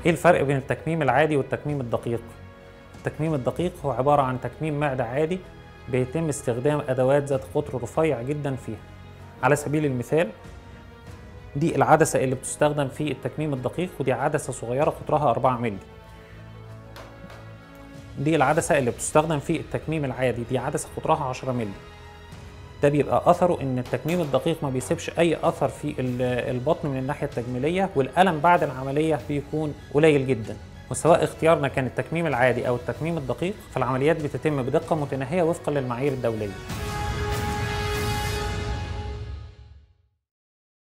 ايه الفرق بين التكميم العادي والتكميم الدقيق التكميم الدقيق هو عبارة عن تكميم معدة عادي بيتم استخدام أدوات ذات قطر رفيع جدا فيها على سبيل المثال دي العدسة اللي بتستخدم في التكميم الدقيق ودي عدسة صغيرة قطرها 4 مللي دي العدسة اللي بتستخدم في التكميم العادي دي عدسة قطرها 10 مللي ده بيبقى اثره ان التكميم الدقيق ما بيسيبش اي اثر في البطن من الناحيه التجميليه والالم بعد العمليه بيكون قليل جدا وسواء اختيارنا كان التكميم العادي او التكميم الدقيق فالعمليات بتتم بدقه متناهيه وفقا للمعايير الدوليه